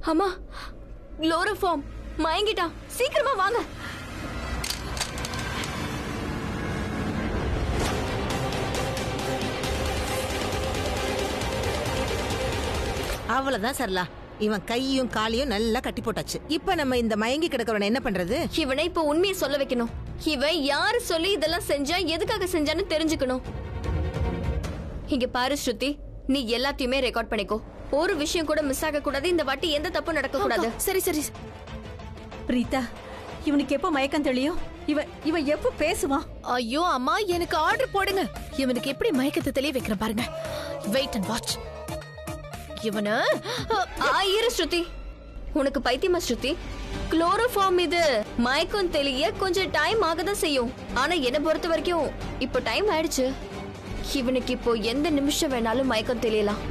அம்மா குளோரோஃபார்ம் மயங்கிட்டான் சீக்கிரமா வாங்க அவ்வளவுதான் சரலா இவன் கையும் காலையும் நல்லா கட்டி போட்டாச்சு இப்ப நம்ம இந்த மயங்கி கிடக்கிறவன என்ன பண்றது இவனை இப்ப உண்மையை சொல்ல வைக்கணும் இவன் யாரு சொல்லி இதெல்லாம் செஞ்சா எதுக்காக செஞ்சான்னு தெரிஞ்சுக்கணும் இங்க பாரு ஸ்ருதி நீ எல்லாத்தையுமே ரெக்கார்ட் பண்ணிக்கோ ஒரு விஷயம் கூட மிஸ் ஆக கூடாது இந்த வாட்டி எந்த தப்பும் நடக்க கூடாது சரி சரி பிரீதா இவனுக்கு எப்போ மயக்கம் தெளியும் இவன் இவன் எப்போ பேசுவான் ஐயோ அம்மா எனக்கு ஆர்டர் போடுங்க இவனுக்கு எப்படி மயக்கத்தை தெளிய வைக்கிறேன் பாருங்க வெயிட் அண்ட் வாட்ச் இவன ஆ, இரு ஸ்ருதி உனக்கு பைத்தியமா ஸ்ருதி குளோரோஃபார்ம் இது மயக்கம் தெளிய கொஞ்சம் டைம் ஆக தான் செய்யும் ஆனா என்ன பொறுத்த வரைக்கும் இப்போ டைம் ஆயிடுச்சு இவனுக்கு இப்போ எந்த நிமிஷம் வேணாலும் மயக்கம் தெளியலாம்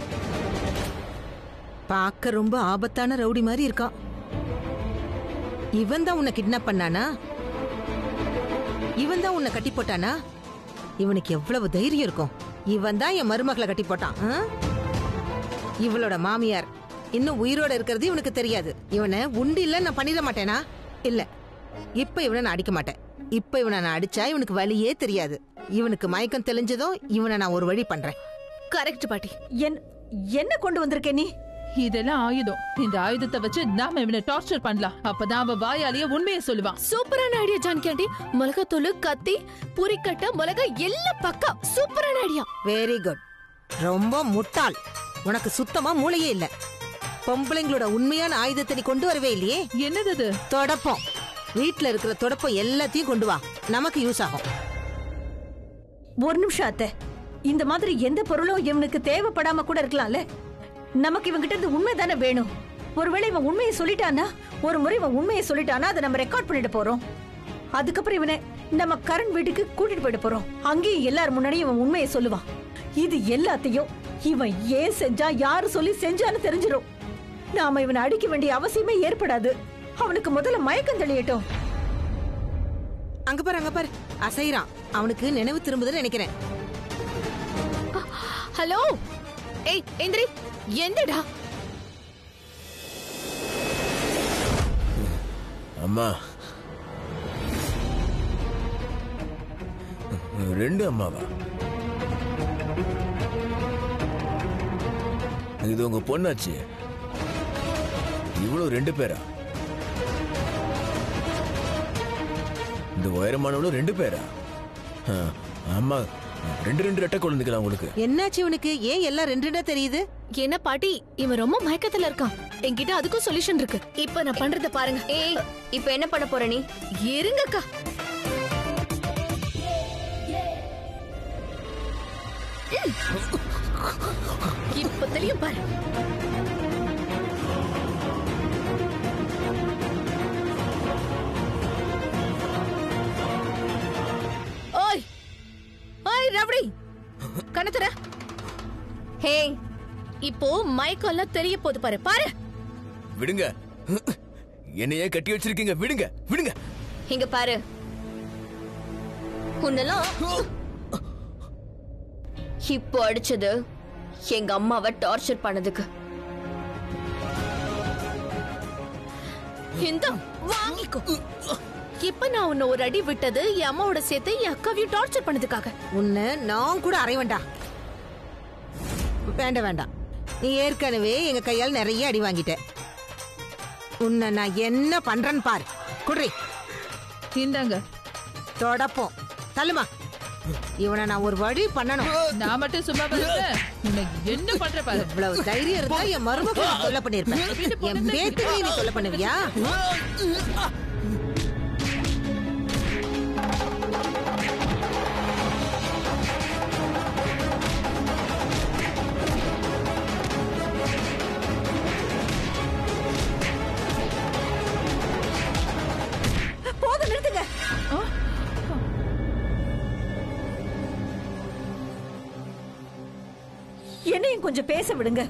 பார்க்க ரொம்ப ஆபத்தான ரவுடி மாதிரி இருக்கான் இவன் தான் உன்னை கிட்னாப் பண்ணானா இவன் தான் உன்னை கட்டி போட்டானா இவனுக்கு எவ்வளவு தைரியம் இருக்கும் இவன் தான் என் மருமகளை கட்டி போட்டான் ஆ? இவளோட மாமியார் இன்னும் உயிரோட இருக்கிறது இவனுக்கு தெரியாது இவனை உண்டு இல்ல நான் பண்ணிட மாட்டேனா இல்ல இப்ப இவனை நான் அடிக்க மாட்டேன் இப்ப இவனை நான் அடிச்சா இவனுக்கு வழியே தெரியாது இவனுக்கு மயக்கம் தெளிஞ்சதும் இவனை நான் ஒரு வழி பண்றேன் கரெக்ட் பாட்டி என் என்ன கொண்டு வந்திருக்க நீ இதெல்லாம் ஆயுதம் இந்த ஆயுதத்தை வச்சு நாம இவனை டார்ச்சர் பண்ணலாம் அப்பதான் அவ வாயாலேயே உண்மையை சொல்லுவான் சூப்பரான ஐடியா ஜான்கி ஆண்டி மிளகாத்தூள் கத்தி புரிக்கட்டை மிளகா எல்லாம் பக்கா சூப்பரான ஐடியா வெரி குட் ரொம்ப முட்டாள் உனக்கு சுத்தமா மூளையே இல்ல பொம்பளைங்களோட உண்மையான ஆயுதத்தை நீ கொண்டு வரவே இல்லையே என்னது இது தொடப்பம் வீட்ல இருக்கிற தொடப்பம் எல்லாத்தையும் கொண்டு வா நமக்கு யூஸ் ஆகும் ஒரு நிமிஷம் அத்தை இந்த மாதிரி எந்த பொருளும் இவனுக்கு தேவைப்படாம கூட இருக்கலாம்ல நமக்கு இவன்கிட்ட இருந்து உண்மை தானே வேணும் ஒருவேளை இவன் உண்மையை சொல்லிட்டானா ஒரு முறை இவன் உண்மையை சொல்லிட்டானா அதை நம்ம ரெக்கார்ட் பண்ணிட்டு போறோம் அதுக்கப்புறம் இவனை நம்ம கரண் வீட்டுக்கு கூட்டிட்டு போயிட்டு போறோம் அங்கேயும் எல்லார் முன்னாடியும் இவன் உண்மையை சொல்லுவான் இது எல்லாத்தையும் இவன் ஏன் செஞ்சா யாரு சொல்லி செஞ்சான்னு தெரிஞ்சிடும் நாம இவனை அடிக்க வேண்டிய அவசியமே ஏற்படாது அவனுக்கு முதல்ல மயக்கம் தெளியட்டும் அங்க பாரு அங்க பாரு அசைறான் அவனுக்கு நினைவு திரும்புதுன்னு நினைக்கிறேன் ஹலோ ஏய் எந்திரி என்னடா அம்மா ரெண்டு அம்மாவா இது உங்க பொண்ணாச்சு இவ்வளவு ரெண்டு பேரா இந்த உயரமானவளும் ரெண்டு பேரா ஆ, அம்மா ரெண்டு ரெண்டு ரெட்டை குழந்தைகளா உங்களுக்கு என்னாச்சு இவனுக்கு ஏன் எல்லாம் ரெண்டு ரெண்டா தெரியுது என்ன பாட்டி இவன் ரொம்ப மயக்கத்துல இருக்கான் என்கிட்ட அதுக்கும் சொல்யூஷன் இருக்கு இப்ப நான் பண்றத பாருங்க ஏய் இப்போ என்ன பண்ண போற நீ இருங்கக்கா இப்ப தெரியும் பாரு ஓய் ஓய் ரவடி கணத்துற ஹே இப்போ மயக்கம் எல்லாம் தெரிய போகுது பாரு பாரு விடுங்க என்னையே கட்டி வச்சிருக்கீங்க விடுங்க விடுங்க இங்க பாரு உன்னெல்லாம் இப்போ அடிச்சது எங்க அம்மாவை டார்ச்சர் பண்ணதுக்கு இந்த வாங்கிக்கோ இப்ப நான் உன்னை ஒரு அடி விட்டது என் அம்மாவோட சேர்த்து என் அக்காவையும் டார்ச்சர் பண்ணதுக்காக உன்னை நான் கூட அறை வேண்டாம் வேண்டாம் வேண்டாம் நீ ஏற்கனவே எங்க கையால் நிறைய அடி வாங்கிட்ட உன்னை நான் என்ன பண்றேன்னு பாரு குட்ரி இந்தாங்க தொடப்போம் தள்ளுமா இவனை நான் ஒரு வழி பண்ணணும் நான் மட்டும் சும்மா இருந்தேன் உன்னை என்ன பண்ற பாரு இவ்வளவு தைரியம் இருந்தா என் மருமகளை தொல்லை பண்ணிருப்பேன் என் பேத்தியை நீ தொல்லை பண்ணுவியா போதும் நிறுத்துங்க என்னையும் கொஞ்சம் பேச விடுங்க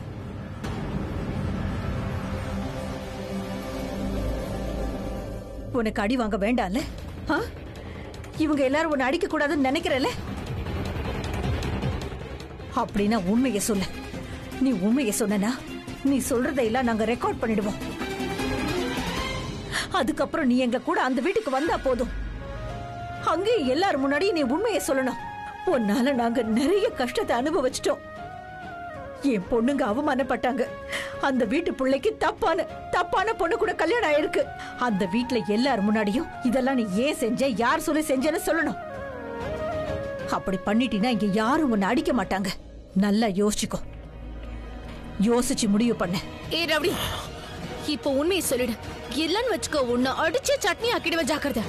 உனக்கு அடி வாங்க வேண்டாம்ல ஆ? இவங்க எல்லாரும் உன்னை அடிக்க கூடாதுன்னு நினைக்கிறல்ல அப்படின்னா உண்மையை சொல்ல நீ உண்மையை சொன்னா நீ சொல்றதையெல்லாம் நாங்க ரெக்கார்ட் பண்ணிடுவோம் அதுக்கப்புறம் நீ எங்க கூட அந்த வீட்டுக்கு வந்தா போதும் அங்கே எல்லாரும் முன்னாடி நீ உண்மையை சொல்லணும் உன்னால நாங்க நிறைய கஷ்டத்தை அனுபவிச்சிட்டோம் என் பொண்ணுங்க அவமானப்பட்டாங்க அந்த வீட்டு பிள்ளைக்கு தப்பான தப்பான பொண்ணு கூட கல்யாணம் ஆயிருக்கு அந்த வீட்ல எல்லார் முன்னாடியும் இதெல்லாம் நீ ஏன் செஞ்ச யார் சொல்லி செஞ்சேன்னு சொல்லணும் அப்படி பண்ணிட்டீன்னா இங்க யாரும் உன்னை அடிக்க மாட்டாங்க நல்லா யோசிச்சுக்கோ யோசிச்சு முடிவு பண்ண ஏ ரவுடி இப்போ உண்மையை சொல்லிடு இல்லன்னு வச்சுக்கோ உன்னை அடிச்சு சட்னி ஆக்கிடுவேன் ஜாக்கிரதை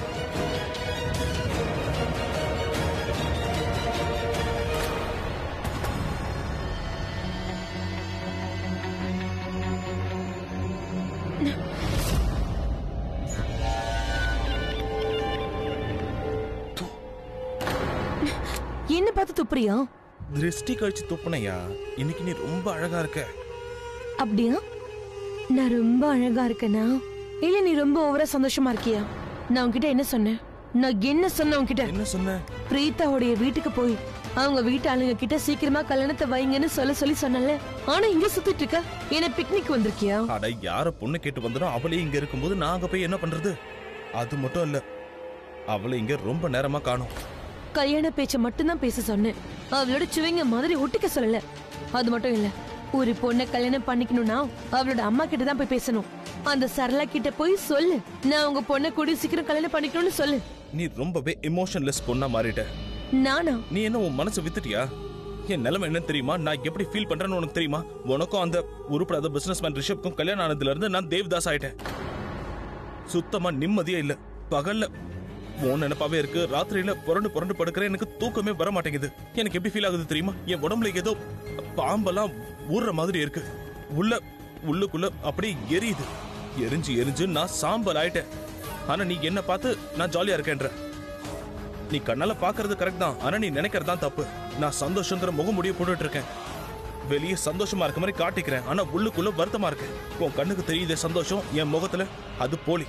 என்ன பார்த்து துப்புறியா திருஷ்டி கழிச்சு துப்புனையா இன்னைக்கு நீ ரொம்ப அழகா இருக்க அப்படியா நான் ரொம்ப அழகா இருக்கேனா இல்ல நீ ரொம்ப ஓவரா சந்தோஷமா இருக்கியா நான் உன்கிட்ட என்ன சொன்னேன் நான் என்ன சொன்னேன் உன்கிட்ட என்ன சொன்ன பிரீத்தாவுடைய வீட்டுக்கு போய் அவங்க வீட்டு ஆளுங்க கிட்ட சீக்கிரமா கல்யாணத்தை வைங்கன்னு சொல்ல சொல்லி சொன்னல ஆனா இங்க சுத்திட்டு இருக்க என்ன பிக்னிக் வந்திருக்கியா அட யார பொண்ணு கேட்டு வந்தனோ அவளே இங்க இருக்கும்போது நான் அங்க போய் என்ன பண்றது அது மட்டும் இல்ல அவளை இங்க ரொம்ப நேரமா காணோம் கல்யாண பேச்ச மட்டும்தான் பேச சொன்னேன் அவளோட சுவைங்க மாதிரி ஒட்டிக்க சொல்லல அது மட்டும் இல்ல ஒரு பொண்ணை கல்யாணம் பண்ணிக்கணும்னா அவளோட அம்மா கிட்ட தான் போய் பேசணும் அந்த சரளா கிட்ட போய் சொல்லு நான் உங்க பொண்ணை கூடி சீக்கிரம் கல்யாணம் பண்ணிக்கணும்னு சொல்லு நீ ரொம்பவே எமோஷன்லெஸ் பொண்ணா மாறிட்ட நானா நீ என்ன உன் மனசு வித்துட்டியா என் நிலைமை என்ன தெரியுமா நான் எப்படி ஃபீல் பண்றேன்னு உனக்கு தெரியுமா உனக்கும் அந்த உருப்படாத பிசினஸ் மேன் ரிஷப்க்கும் கல்யாணம் ஆனதுல இருந்து நான் தேவ்தாஸ் ஆயிட்டேன் சுத்தமா நிம்மதியே இல்ல பகல்ல உன் நினைப்பாவே இருக்கு ராத்திரியில புரண்டு புரண்டு படுக்கிறேன் எனக்கு தூக்கமே வர மாட்டேங்குது எனக்கு எப்படி ஃபீல் ஆகுது தெரியுமா என் உடம்புல ஏதோ பாம்பெல்லாம் ஊறுற மாதிரி இருக்கு உள்ள உள்ளுக்குள்ள அப்படியே எரியுது எரிஞ்சு எரிஞ்சு நான் சாம்பல் ஆயிட்டேன் ஆனா நீ என்ன பார்த்து நான் ஜாலியா இருக்கேன்ற நீ கண்ணால பாக்குறது கரெக்ட் தான் ஆனா நீ நினைக்கிறது தான் தப்பு நான் சந்தோஷங்கிற முகமுடிய போட்டுட்டு இருக்கேன் வெளியே சந்தோஷமா இருக்க மாதிரி காட்டிக்கிறேன் ஆனா உள்ளுக்குள்ள வருத்தமா இருக்கேன் உன் கண்ணுக்கு தெரியுதே சந்தோஷம் என் முகத்துல அது போலி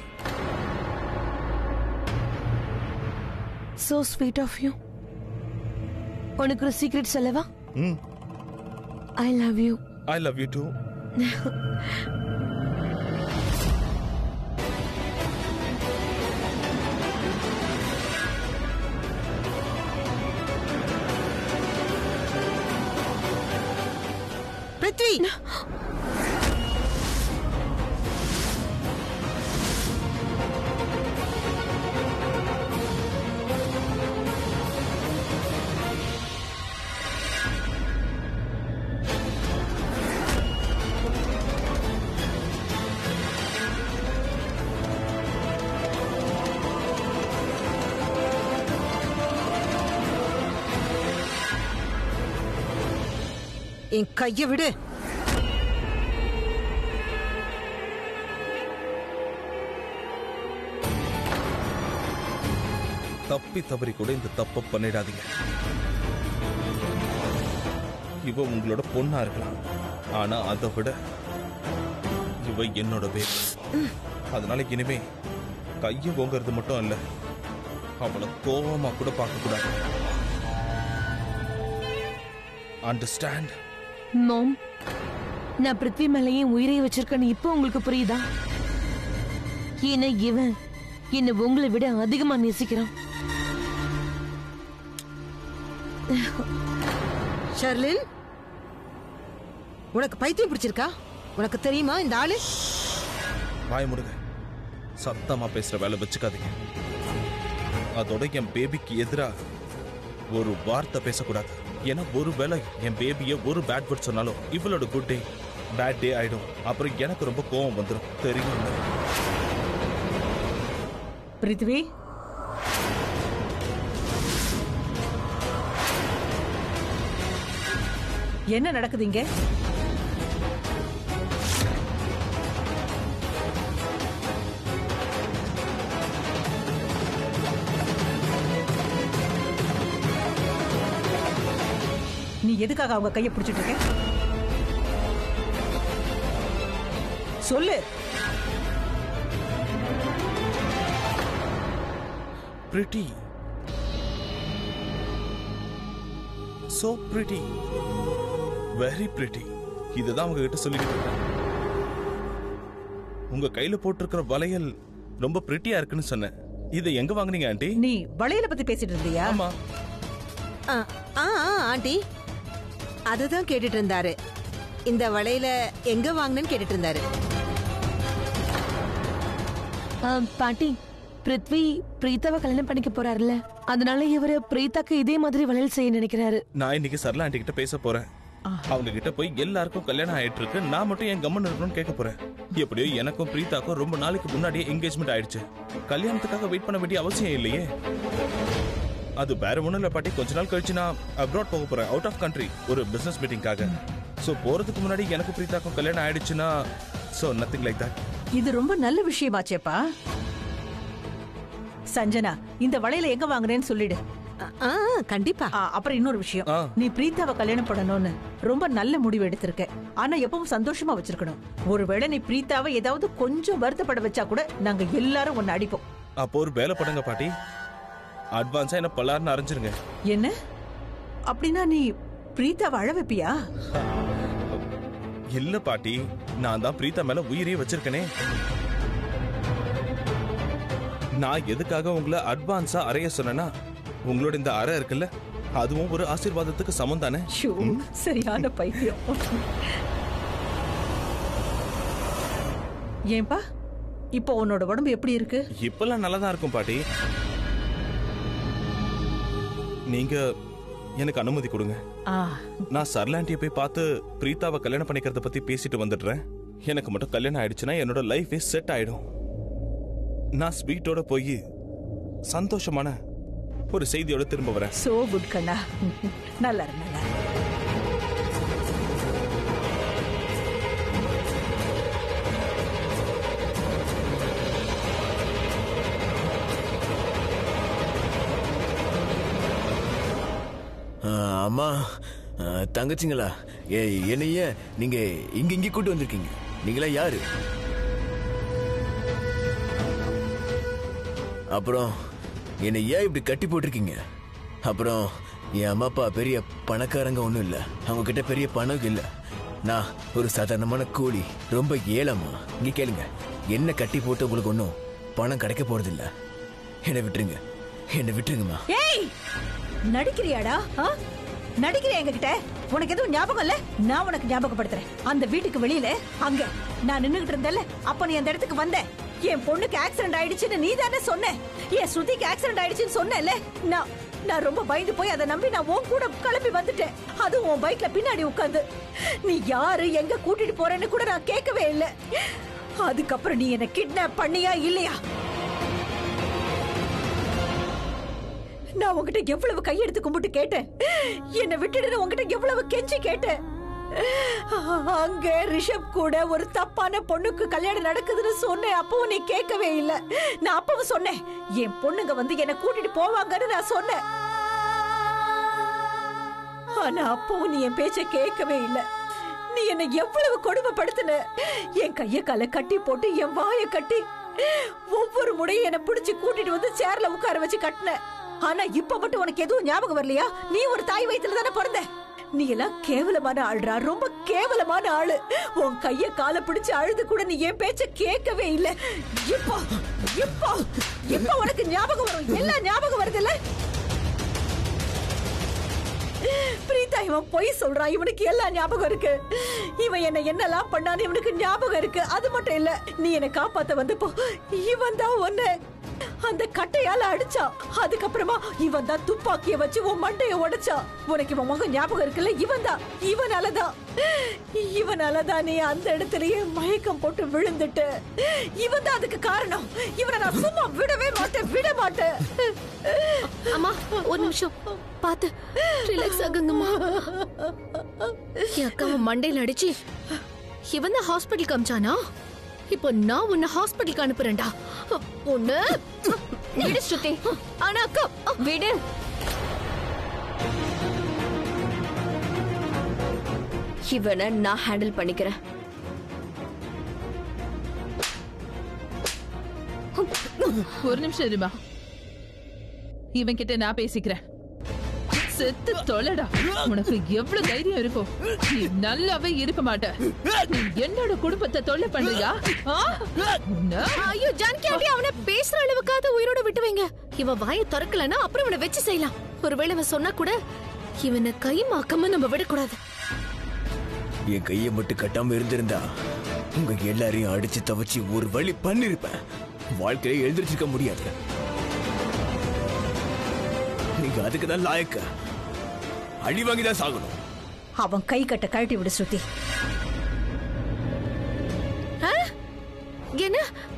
சோ ஸ்வீட் ஆஃப் யூ உனக்கு ஒரு சீக்ரெட் சொல்லவா hmm I love you I love you too Prithvi என் கைய விடு தப்பி தவறி கூட இந்த தப்ப பண்ணிடாதீங்க இவ உங்களோட பொண்ணா இருக்கலாம் ஆனா அதை விட இவ என்னோட பேர் அதனால இனிமே கைய ஓங்கிறது மட்டும் இல்ல அவளை கோவமா கூட பார்க்க கூடாது அண்டர்ஸ்டாண்ட் மோம் நான் பிருத்வி மேல ஏன் உயிரை வச்சிருக்கேன்னு இப்போ உங்களுக்கு புரியுதா ஏன்னா இவன் என்ன உங்களை விட அதிகமா நேசிக்கிறான் ஷர்லின் உனக்கு பைத்தியம் பிடிச்சிருக்கா உனக்கு தெரியுமா இந்த ஆளு வாய முடுங்க சத்தமா பேசுற வேலை வச்சுக்காதீங்க அதோட என் பேபிக்கு எதிரா ஒரு வார்த்தை பேசக்கூடாது ஏன்னா ஒரு வேளை என் பேபிய ஒரு பேட் வேர்ட் சொன்னாலும் இவளோட குட் டே பேட் டே ஆயிடும் அப்புறம் எனக்கு ரொம்ப கோவம் வந்துடும் தெரியும் பிருத்வி என்ன நடக்குது இங்க நீ எதுக்காக அவங்க கையை பிடிச்சிட்டு இருக்க சொல்லு pretty so pretty very pretty இதுதான் அவங்க கிட்ட சொல்லிக்கிட்டு இருக்கேன் உங்க கையில போட்டிருக்கிற வளையல் ரொம்ப பிரிட்டியா இருக்குன்னு சொன்னேன் இதை எங்க வாங்குனீங்க ஆண்டி நீ வளையல பத்தி பேசிட்டு இருந்தியா ஆமா ஆ ஆ ஆ, ஆண்டி அதுதான் கேட்டுட்டு இருந்தாரு இந்த வளையல எங்க வாங்கினேன்னு கேட்டுட்டு இருந்தாரு ஆ, பாட்டி பிருத்வி பிரீத்தாவை கல்யாணம் பண்ணிக்க போறாருல்ல அதனால இவரு பிரீத்தாக்கு இதே மாதிரி வளையல் செய்ய நினைக்கிறாரு நான் இன்னைக்கு சரளா ஆண்டி கிட்ட பேச போறேன் அவங்க கிட்ட போய் எல்லாருக்கும் கல்யாணம் ஆயிட்டு இருக்கு நான் மட்டும் என் கம்மன் இருக்கணும்னு கேட்க போறேன் எப்படியோ எனக்கும் பிரீத்தாக்கும் ரொம்ப நாளைக்கு முன்னாடியே என்கேஜ்மெண்ட் ஆயிடுச்சு கல்யாணத்துக்காக வெயிட் பண்ண வேண்டிய அவசியம் இல்லையே அது வேற ஒண்ணும் இல்ல பாட்டி கொஞ்ச நாள் கழிச்சு நான் அப்ராட் போக போறேன் அவுட் ஆஃப் கண்ட்ரி ஒரு பிசினஸ் மீட்டிங்காக சோ போறதுக்கு முன்னாடி எனக்கு பிரீத்தாக்கும் கல்யாணம் ஆயிடுச்சுன்னா சோ நத்திங் லைக் தட் இது ரொம்ப நல்ல விஷயமாச்சேப்பா சஞ்சனா இந்த வளையல எங்க வாங்குறேன்னு சொல்லிடு ஆ, ஆ கண்டிப்பா ஆ, அப்புறம் இன்னொரு விஷயம் ஆ. நீ பிரீத்தாவை கல்யாணம் பண்ணணும்னு ரொம்ப நல்ல முடிவு எடுத்திருக்க ஆனா எப்பவும் சந்தோஷமா வச்சிருக்கணும் ஒருவேளை நீ பிரீத்தாவை ஏதாவது கொஞ்சம் வருத்தப்பட வச்சா கூட நாங்க எல்லாரும் உன்னை அடிப்போம் அப்போ ஒரு வேலை பண்ணுங்க பாட்டி அட்வான்ஸா என்ன பல்லாருன்னு அரைஞ்சிருங்க என்ன அப்படின்னா நீ பிரீத்தாவை அழ வைப்பியா இல்ல பாட்டி நான் தான் பிரீத்தா மேல உயிரே வச்சிருக்கனே நான் எதுக்காக உங்களை அட்வான்ஸா அறைய சொன்னேன்னா உங்களோட இந்த அறை இருக்குல்ல அதுவும் ஒரு ஆசீர்வாதத்துக்கு சமம் தானே ஷூ, சரியான பைத்தியம் ஏன்பா இப்போ உன்னோட உடம்பு எப்படி இருக்கு இப்பெல்லாம் நல்லா தான் இருக்கும் பாட்டி நீங்க எனக்கு அனுமதி கொடுங்க ஆ நான் சர்லாண்டியை போய் பார்த்து பிரீத்தாவை கல்யாணம் பண்ணிக்கிறத பத்தி பேசிட்டு வந்துடுறேன் எனக்கு மட்டும் கல்யாணம் ஆயிடுச்சுன்னா என்னோட லைஃபே செட் ஆயிடும் நான் ஸ்வீட்டோட போய் சந்தோஷமான ஒரு செய்தியோட திரும்ப வரேன் சோ குட் கண்ணா நல்லா இரு, நல்லா இரு. ஆ, அம்மா ஆ, தங்கச்சிங்களா ஏ என்னைய நீங்க இங்க இங்க கூட்டு வந்திருக்கீங்க நீங்களா யாரு அப்புறம் என்னை ஏன் இப்படி கட்டி போட்டிருக்கீங்க அப்புறம் என் அம்மா அப்பா பெரிய பணக்காரங்க ஒன்றும் இல்லை அவங்க கிட்ட பெரிய பணம் இல்லை நான் ஒரு சாதாரணமான கூலி ரொம்ப ஏழம்மா இங்க கேளுங்க என்ன கட்டி போட்டு உங்களுக்கு ஒன்றும் பணம் கிடைக்க போறதில்ல என்னை விட்டுருங்க என்னை விட்டுருங்கம்மா ஏய் நடிக்கிறியாடா ஆ? நடிக்கிறியா எங்ககிட்ட உனக்கு எதுவும் ஞாபகம் இல்ல நான் உனக்கு ஞாபகப்படுத்துறேன் அந்த வீட்டுக்கு வெளியில அங்க நான் நின்னுகிட்டு இருந்தேன்ல அப்ப நீ அந்த இடத்துக்கு வந்த என் பொண்ணுக்கு ஆக்சிடென்ட் ஆயிடுச்சுன்னு நீ தானே சொன்ன என் ஸ்ருதிக்கு ஆக்சிடென்ட் ஆயிடுச்சுன்னு சொன்னேன்ல நான் நான் ரொம்ப பயந்து போய் அதை நம்பி நான் உன் கூட கிளம்பி வந்துட்டேன் அதுவும் உன் பைக்ல பின்னாடி உட்காந்து நீ யாரு எங்க கூட்டிட்டு போறேன்னு கூட நான் கேட்கவே இல்லை அதுக்கப்புறம் நீ என்ன கிட்னாப் பண்ணியா இல்லையா நான் உன்கிட்ட எவ்வளவு கையெடுத்து கும்பிட்டு கேட்டேன் என்னை விட்டுடுன்னு உன்கிட்ட எவ்வளவு கெஞ்சி கேட்டேன் அங்க ரிஷப் கூட ஒரு தப்பான பொண்ணுக்கு கல்யாணம் நடக்குதுன்னு சொன்னேன் அப்பவும் நீ கேட்கவே இல்ல நான் அப்பவும் சொன்னேன் என் பொண்ணுங்க வந்து என்ன கூட்டிட்டு போவாங்கன்னு நான் சொன்னேன் ஆனா அப்பவும் நீ என் பேச்ச கேட்கவே இல்ல நீ என்னை எவ்வளவு கொடுமைப்படுத்தின என் கைய கால கட்டி போட்டு என் வாயை கட்டி ஒவ்வொரு முறையும் என்னை பிடிச்சு கூட்டிட்டு வந்து சேர்ல உட்கார வச்சு கட்டின ஆனா இப்ப மட்டும் உனக்கு எதுவும் ஞாபகம் வரலையா நீ ஒரு தாய் வயித்துல தானே பிறந்த நீ எல்லாம் கேவலமான ஆள்றா ரொம்ப கேவலமான ஆளு உன் கைய கால பிடிச்சு அழுது கூட நீ என் பேச்ச கேட்கவே இல்ல இப்போ இப்போ இப்போ உனக்கு ஞாபகம் வரும் எல்லாம் ஞாபகம் வருதுல்ல பிரீதா இவன் பொய் சொல்றான் இவனுக்கு எல்லாம் ஞாபகம் இருக்கு இவன் என்ன என்னெல்லாம் பண்ணான்னு இவனுக்கு ஞாபகம் இருக்கு அது மட்டும் இல்ல நீ என்ன காப்பாத்த வந்தப்போ இவன் தான் ஒன்னு அந்த கட்டையால அடிச்சான் அதுக்கப்புறமா இவன் தான் துப்பாக்கிய வச்சு உன் மண்டைய உடைச்சான் உனக்கு இவன் முகம் ஞாபகம் இருக்குல்ல இவன் தான் இவனாலதான் இவனாலதான் நீ அந்த இடத்துலயே மயக்கம் போட்டு விழுந்துட்ட இவன் தான் அதுக்கு காரணம் இவனை நான் சும்மா விடவே மாட்டேன் விட மாட்டேன் அம்மா ஒரு நிமிஷம் பாத்து ரிலாக்ஸ் ஆகுங்கம்மா என் அக்காவை மண்டையில அடிச்சு இவன் தான் ஹாஸ்பிட்டலுக்கு அமிச்சானா இப்போ நான் உன்னை ஹாஸ்பிட்டலுக்கு அனுப்புறேன்டா உன்னை விடு ஸ்ருதி ஆனா அக்கா விடு இவனை நான் ஹேண்டில் பண்ணிக்கிறேன் ஒரு நிமிஷம் இருமா இவன் கிட்ட நான் பேசிக்கிறேன் செத்து தொலைடா உனக்கு எவ்வளவு தைரியம் இருக்கும் நீ நல்லாவே இருக்க மாட்ட நீ என்னோட குடும்பத்தை தொல்லை பண்றியா ஆ? உன்னை- ஐயோ ஜானகி ஆண்டி அவனை பேசுற அளவுக்காவது உயிரோட விட்டு வைங்க இவன் வாயை திறக்கலன்னா அப்புறம் இவனை வச்சு செய்யலாம் ஒருவேளை இவன் சொன்னா கூட இவனை கை மாக்காம நம்ம விடக்கூடாது என் கையை மட்டும் கட்டாம இருந்திருந்தா உங்க எல்லாரையும் அடிச்சு தவச்சு ஒரு வழி பண்ணிருப்பேன் வாழ்க்கையை எழுந்திருச்சிருக்க முடியாது நீங்க அதுக்கு தான் லாயக்க அடி வாங்கி தான் சாகணும் அவன் கை கட்ட கழட்டி விடு ஸ்ருதி என்ன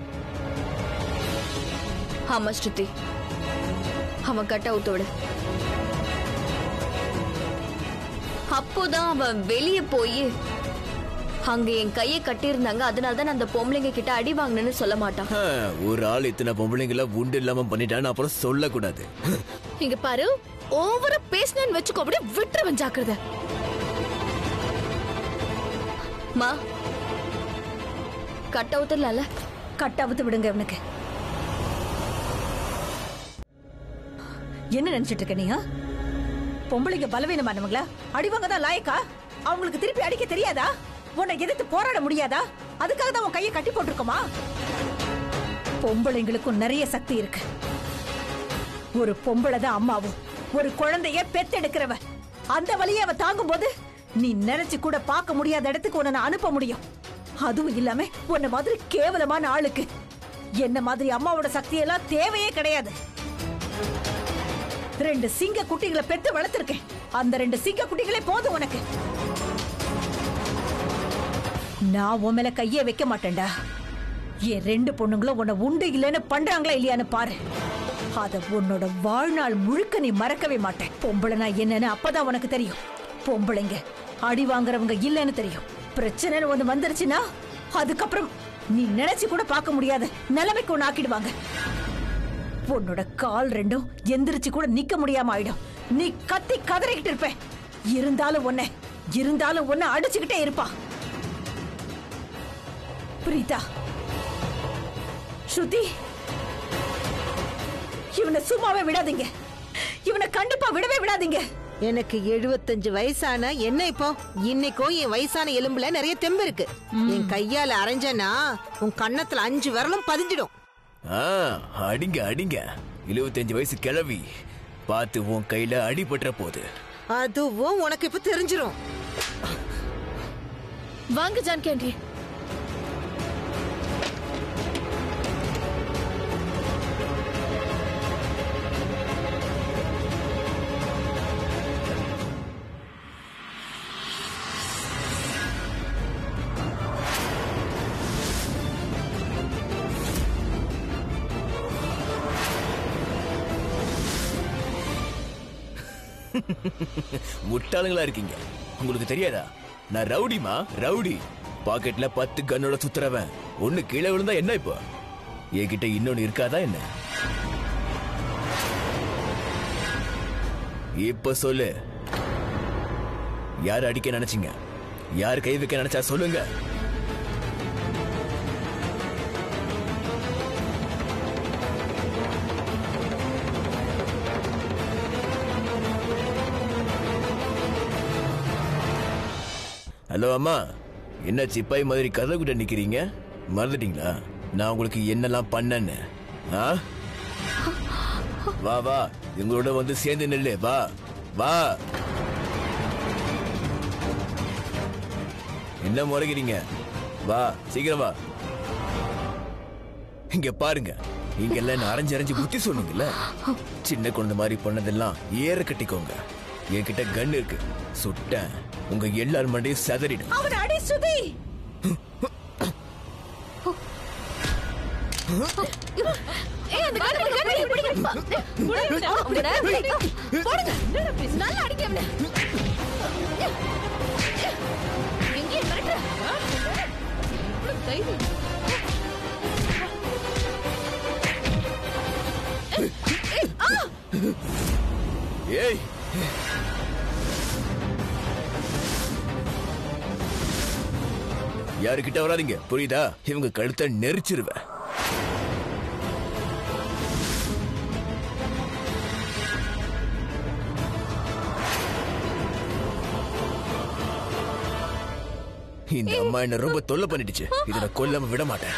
ஆமா ஸ்ருதி அவன் கட் அவுட் விடு அப்போதான் அவன் வெளியே போய் அங்க என் கையை கட்டியிருந்தாங்க அதனால தான் அந்த பொம்பளைங்க கிட்ட அடி வாங்கினேன்னு சொல்ல மாட்டான் ஆ, ஒரு ஆள் இத்தனை பொம்பளைங்கள உண்டு இல்லாம பண்ணிட்டான்னு அப்புறம் சொல்லக்கூடாது இங்க பாரு ஓவரா பேசினு வச்சுக்கோ அப்படியே விட்டுருவன் ஜாக்கிரதை மா கட் அவுத்துலாம்ல கட்ட அவுத்து விடுங்க இவனுக்கு என்ன நினைச்சிட்டு இருக்க நீ ஆ? பொம்பளைங்க பலவீனமானவங்களா அடிவாங்க தான் லாயக்கா அவங்களுக்கு திருப்பி அடிக்க தெரியாதா உன்னை எதிர்த்து போராட முடியாதா அதுக்காக தான் உன் கையை கட்டி போட்டிருக்கோமா பொம்பளைங்களுக்கும் நிறைய சக்தி இருக்கு ஒரு பொம்பளை தான் அம்மாவும் ஒரு குழந்தைய பெத்தெடுக்கிறவ அந்த வழியை அவ தாங்கும் போது நீ நினைச்சு கூட பார்க்க முடியாத இடத்துக்கு உன்னை நான் அனுப்ப முடியும் அதுவும் இல்லாம உன்ன மாதிரி கேவலமான ஆளுக்கு என்ன மாதிரி அம்மாவோட சக்தியெல்லாம் தேவையே கிடையாது ரெண்டு சிங்க குட்டிகளை பெத்து வளர்த்திருக்கேன் அந்த ரெண்டு சிங்க குட்டிகளே போதும் உனக்கு நான் உன் மேல கையே வைக்க மாட்டேன்டா என் ரெண்டு பொண்ணுங்களும் உன்னை உண்டு இல்லைன்னு பண்றாங்களா இல்லையான்னு பாரு அத உன்னோட வாழ்நாள் முழுக்க நீ மறக்கவே மாட்டேன் பொம்பளைனா என்னன்னு அப்பதான் உனக்கு தெரியும் பொம்பளைங்க அடி வாங்குறவங்க இல்லைன்னு தெரியும் பிரச்சனைன்னு ஒண்ணு வந்துருச்சுன்னா அதுக்கப்புறம் நீ நினைச்சு கூட பார்க்க முடியாத நிலைமைக்கு ஒண்ணு ஆக்கிடுவாங்க உன்னோட கால் ரெண்டும் எந்திரிச்சு கூட நிக்க முடியாம ஆயிடும் நீ கத்தி கதறிக்கிட்டு இருப்ப இருந்தாலும் உன்னை இருந்தாலும் உன்னை அடிச்சுக்கிட்டே இருப்பா பிரீதா ஸ்ருதி இவனை சும்மாவே விடாதீங்க இவனை கண்டிப்பா விடவே விடாதீங்க எனக்கு எழுபத்தஞ்சு வயசான என்ன இப்போ இன்னைக்கும் என் வயசான எலும்புல நிறைய தெம்பு இருக்கு என் கையால அரைஞ்சனா உன் கன்னத்துல அஞ்சு விரலும் பதிஞ்சிடும் ஆ அடிங்க அடிங்க இருபத்தஞ்சு வயசு கிழவி பார்த்து உன் கையில அடிபட்டுற போகுது அதுவும் உனக்கு இப்ப தெரிஞ்சிரும் வாங்க ஜானகி ஆண்டி முட்டாளுங்களா இருக்கீங்க உங்களுக்கு தெரியாதா நான் ரவுடிமா ரவுடி பாக்கெட்ல பத்து கன்னோட சுத்துறவன் ஒண்ணு கீழே விழுந்தா என்ன இப்போ என்கிட்ட இன்னொன்னு இருக்காதா என்ன இப்ப சொல்லு யார் அடிக்க நினைச்சீங்க யார் கை வைக்க நினைச்சா சொல்லுங்க ஹலோ அம்மா என்ன சிப்பாய் மாதிரி கதை கிட்ட நிக்கிறீங்க மறந்துட்டீங்களா நான் உங்களுக்கு என்னெல்லாம் பண்ணேன்னு ஆ வா வா எங்களோட வந்து சேர்ந்து நில்லு வா வா என்ன முறைக்கிறீங்க வா சீக்கிரம் வா இங்க பாருங்க நீங்க எல்லாம் என்ன அரைஞ்சு அரைஞ்சு புத்தி சொன்னீங்கல்ல சின்ன குழந்தை மாதிரி பண்ணதெல்லாம் ஏற கட்டிக்கோங்க என்கிட்ட கன் இருக்கு சுட்டேன் உங்க எல்லார் மண்டையும் செதறிடும் அவனை அடி சுதி ஏய் அந்த கண்ணு கண்ணு பிடிங்க போடுங்க நல்லா அடிக்க அவனை எங்கே மிரட்டுற தைரியம். ஏய் யாருக்கிட்ட வராதீங்க புரியுதா இவங்க கழுத்தை நெரிச்சிருவேன் இந்த அம்மா என்ன ரொம்ப தொல்லை பண்ணிடுச்சு இதை நான் கொல்லாம விட மாட்டேன்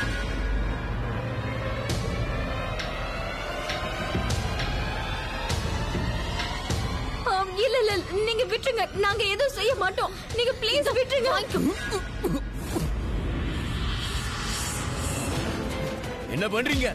ஆம், இல்ல இல்ல நீங்க விட்டுருங்க நாங்க எதுவும் செய்ய மாட்டோம் நீங்க ப்ளீஸ் விட்டுருங்க என்ன பண்றீங்க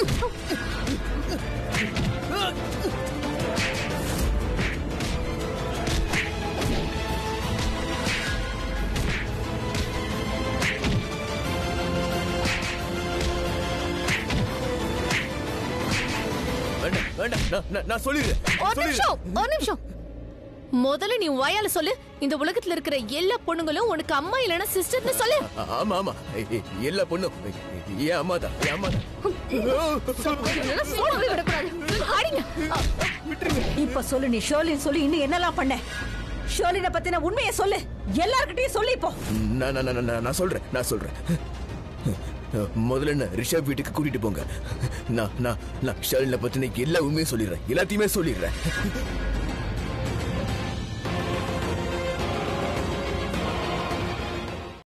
வேண்டாம் வேண்டாம் நான்- நான்- நான் சொல்லிடுறேன் ஒரு சொல்லிடுறேன் நிமிஷம் ஒரு நிமிஷம் முதல்ல நீ வாயால சொல்லு இந்த உலகத்துல இருக்கிற எல்லா பொண்ணுங்களும் உனக்கு அம்மா இல்லனா சிஸ்டர்னு சொல்லு ஆ- ஆமா ஆமா எ- எ- எல்லா பொண்ணும் என் அம்மா தான் என் அம்மா தான் சொல்லவே விடக்கூடாது அடிங்க இப்ப சொல்லு நீ ஷோலின் சொல்லி இன்னும் என்னெல்லாம் பண்ண ஷோலினை பத்தின உண்மையை சொல்லு எல்லார்கிட்டயும் சொல்லு இப்போ நான் நான் நான் நான் நான் சொல்றேன் நான் சொல்றேன் முதல்ல என்ன ரிஷப் வீட்டுக்கு கூட்டிட்டு போங்க நான் நான் நான் ஷர்லினை பத்தின எல்லா உண்மையும் சொல்லிடுறேன் எல்லாத்தையுமே சொல்லிடுறேன்